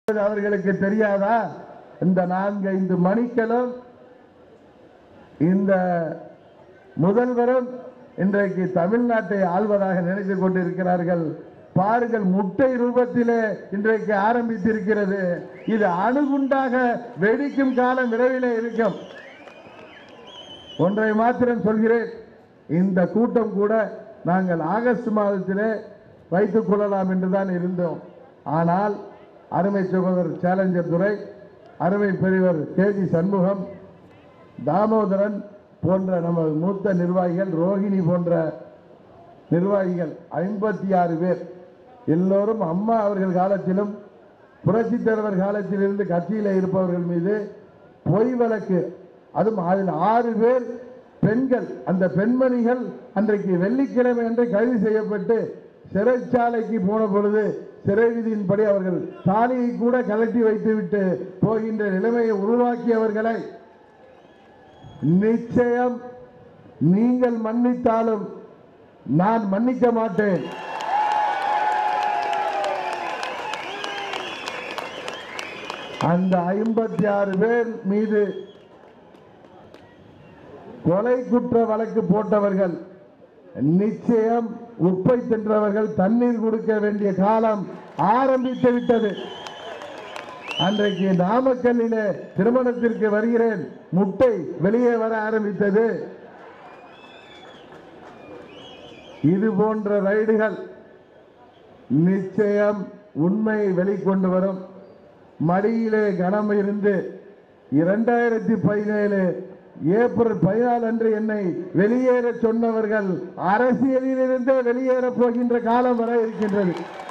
அவர்களுக்கு தெரியாதா இந்த நான்கு ஐந்து மணிக்களும் இந்த முதல்வரும் இன்றைக்கு தமிழ்நாட்டை ஆள்வதாக நினைத்துக் கொண்டிருக்கிறார்கள் பாருங்கள் முட்டை ரூபத்திலே இன்றைக்கு ஆரம்பித்திருக்கிறது இது அணுகுண்டாக வெடிக்கும் காலம் விரைவிலே இருக்கும் ஒன்றை மாத்திரம் சொல்கிறேன் இந்த கூட்டம் கூட நாங்கள் ஆகஸ்ட் மாதத்திலே வைத்துக் கொள்ளலாம் என்றுதான் இருந்தோம் ஆனால் அருமை சகோதரர் சேலஞ்சர் துரை அருமை பெரியவர் கேஜி சண்முகம் தாமோதரன் போன்ற நமது மூத்த நிர்வாகிகள் ரோகிணி போன்ற நிர்வாகிகள் ஐம்பத்தி ஆறு பேர் எல்லோரும் அம்மா அவர்கள் காலத்திலும் புரட்சி தலைவர் காலத்திலிருந்து கட்சியில் இருப்பவர்கள் மீது பொய் வழக்கு அதுவும் அதில் ஆறு பேர் பெண்கள் அந்த பெண்மணிகள் அன்றைக்கு வெள்ளிக்கிழமை அன்று கைது செய்யப்பட்டு சிறைச்சாலைக்கு போன பொழுது சிறை விதியின்படி அவர்கள் தாலியை கூட கலட்டி வைத்துவிட்டு போகின்ற நிலைமையை உருவாக்கியவர்களை நிச்சயம் நீங்கள் மன்னித்தாலும் நான் மன்னிக்க மாட்டேன் அந்த ஐம்பத்தி ஆறு பேர் மீது கொலை குற்ற வழக்கு போட்டவர்கள் நிச்சயம் உப்பை தின்றவர்கள் தண்ணீர் கொடுக்க வேண்டிய காலம் ஆரம்பித்து விட்டது அன்றைக்கு நாமக்கல்லிலே திருமணத்திற்கு வருகிறேன் முட்டை வெளியே வர ஆரம்பித்தது இது போன்ற ரைடுகள் நிச்சயம் உண்மையை வெளிக்கொண்டு வரும் மடியிலே கனம் இருந்து இரண்டாயிரத்தி பதினேழு ஏப்ரல் பதினாலு அன்று என்னை வெளியேற சொன்னவர்கள் அரசியலில் இருந்தே வெளியேற போகின்ற காலம் வர இருக்கின்றது